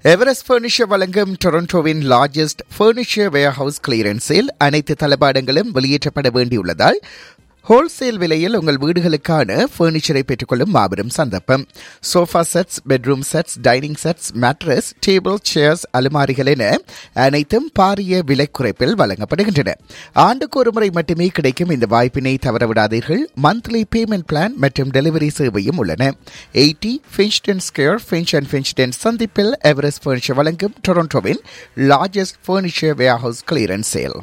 Everest furniture வழங்கும் டொரண்டோவின் largest furniture warehouse கிளியரன்ஸில் அனைத்து தளபாடங்களும் வெளியேற்றப்பட வேண்டியுள்ளதால் ஹோல்சேல் விலையில் உங்கள் வீடுகளுக்கான ஃபர்னிச்சரை பெற்றுக்கொள்ளும் மாபெரும் சந்தர்ப்பம் sofa sets bedroom sets dining sets mattress table chairs அலுமாரிகள் என அனைத்தும் பாரிய விலை குறைப்பில் வழங்கப்படுகின்றன ஆண்டுக்கு ஒரு முறை மட்டுமே கிடைக்கும் இந்த வாய்ப்பினை தவறவிடாதீர்கள் மந்த்லி பேமெண்ட் பிளான் மற்றும் டெலிவரி சேவையும் உள்ளன eighty Finchdene square Finch and Finchdene சந்திப்பில் எவரெஸ்ட் ஃபர்னிச்சர் வழங்கும் டொரண்டோவின் largest furniture warehouse clearance sale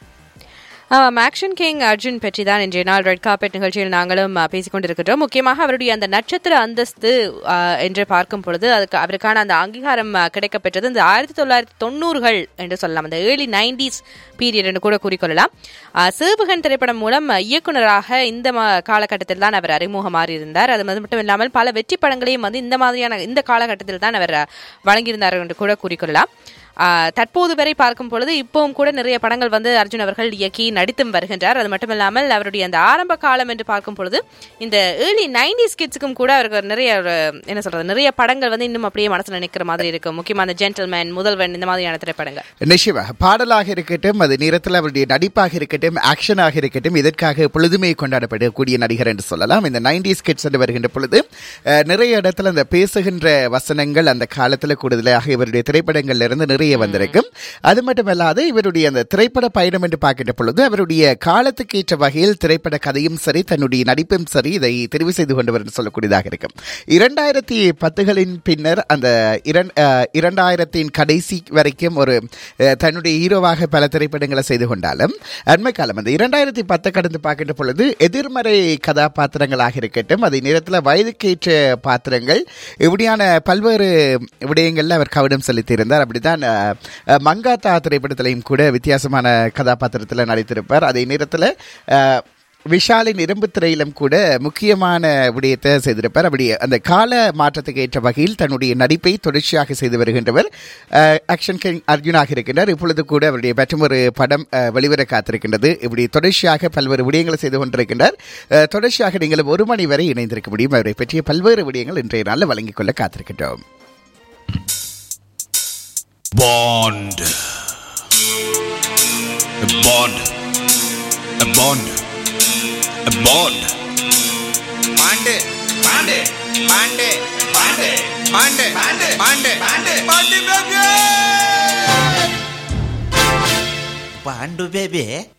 ஆமாம் ஆக்ஷன் கிங் அர்ஜுன் பற்றி தான் இன்றைய நாள் ரெட் கார்பெட் நிகழ்ச்சியில் நாங்களும் அஹ், பேசிக் கொண்டிருக்கின்றோம் முக்கியமாக அவருடைய அந்த நட்சத்திர அந்தஸ்து அஹ், என்று பார்க்கும் பொழுது அதுக்கு அவருக்கான அந்த அங்கீகாரம் அஹ், கிடைக்கப்பெற்றது இந்த ஆயிரத்தி தொள்ளாயிரத்தி தொண்ணூறுகள் என்று சொல்லலாம் அந்த ஏர்லி நைன்டிஸ் பீரியட் என்று கூட கூறிக்கொள்ளலாம் அஹ், சேவகன் திரைப்படம் மூலம் அஹ், இயக்குனராக இந்த ம- காலகட்டத்தில் தான் அவர் அறிமுகமாறி இருந்தார் அது மட்டும் இல்லாமல் பல வெற்றி படங்களையும் வந்து இந்த மாதிரியான இந்த காலகட்டத்தில் தான் அவர் அஹ், வழங்கியிருந்தார் என்று கூட கூறிக்கொள்ளலாம் ஆஹ் தற்போது வரை பார்க்கும் பொழுது இப்பவும் கூட நிறைய படங்கள் வந்து அர்ஜுன் அவர்கள் இயக்கி நடித்தும் வருகின்றார் அது மட்டும் இல்லாமல் அவருடைய அந்த ஆரம்ப காலம் என்று பார்க்கும் பொழுது இந்த ஏர்லி நைன்டிஸ் கிட்ஸுக்கும் கூட அவருக்கு ஒரு நிறைய ஒரு, என்ன சொல்றது நிறைய படங்கள் வந்து இன்னும் அப்படியே மனசுல நிற்கிற மாதிரி இருக்கும் முக்கியமா அந்த ஜென்டில்மேன் முதல்வன் இந்த மாதிரியான திரைப்படங்கள் நிச்சயமாக பாடலாக இருக்கட்டும் அது நேரத்தில் அவருடைய நடிப்பாக இருக்கட்டும் ஆக்ஷனாக இருக்கட்டும் இதற்காக பொழுதுமே கொண்டாடப்படக்கூடிய நடிகர் என்று சொல்லலாம் இந்த நைன்டிஸ் கிட்ஸ் என்று வருகின்ற பொழுது அஹ், நிறைய இடத்துல அந்த பேசுகின்ற வசனங்கள் அந்த காலத்தில் கூடுதலாக இவருடைய திரைப்படங்கள்ல இருந்து நிறைய வந்திருக்கும் அது மட்டுமல்லாது இவருடைய அந்த திரைப்பட பயணம் என்று பார்க்கின்ற பொழுது அவருடைய காலத்துக்கு ஏற்ற வகையில் திரைப்பட கதையும் சரி தன்னுடைய நடிப்பும் சரி இதை தெரிவு செய்து கொண்டவர் என்று சொல்லக்கூடியதாக இருக்கும் இரண்டாயிரத்தி பத்துகளின் பின்னர் அந்த இரண்- அஹ், இரண்டாயிரத்தின் கடைசி வரைக்கும் ஒரு அஹ், தன்னுடைய ஹீரோவாக பல திரைப்படங்களை செய்து கொண்டாலும் அண்மை காலம் அந்த இரண்டாயிரத்தி பத்து கடந்து பார்க்கின்ற பொழுது எதிர்மறை கதாபாத்திரங்களாக இருக்கட்டும் அதே நேரத்தில் வயதுக்கேற்ற பாத்திரங்கள் இப்படியான பல்வேறு விடயங்களில் அவர் கவனம் செலுத்தியிருந்தார் அப்படித்தான் அஹ், அஹ், மங்காத்தா திரைப்படத்திலையும் கூட வித்தியாசமான கதாபாத்திரத்தில் நடித்திருப்பார் அதே நேரத்தில் அஹ், விஷாலின் இரும்பு திரையிலும் கூட முக்கியமான விடயத்தை செய்திருப்பார் அப்படி அந்த கால மாற்றத்துக்கு ஏற்ற வகையில் தன்னுடைய நடிப்பை தொடர்ச்சியாக செய்து வருகின்றவர் அஹ், ஆக்ஷன் கிங் அர்ஜுனாக இருக்கின்றார் இப்பொழுது கூட அவருடைய மற்றொரு படம் அஹ், வெளிவர காத்திருக்கின்றது இப்படி தொடர்ச்சியாக பல்வேறு விடயங்களை செய்து கொண்டிருக்கின்றார் அஹ், தொடர்ச்சியாக நீங்களும் ஒரு மணி வரை இணைந்திருக்க முடியும் அவரை பற்றிய பல்வேறு விடயங்கள் இன்றைய நாளில் வழங்கிக் கொள்ள காத்திருக்கின்றோம் Bond. A bond. A bond. A bond. Bond bond bond bond bond bond bond bond bond baby bond baby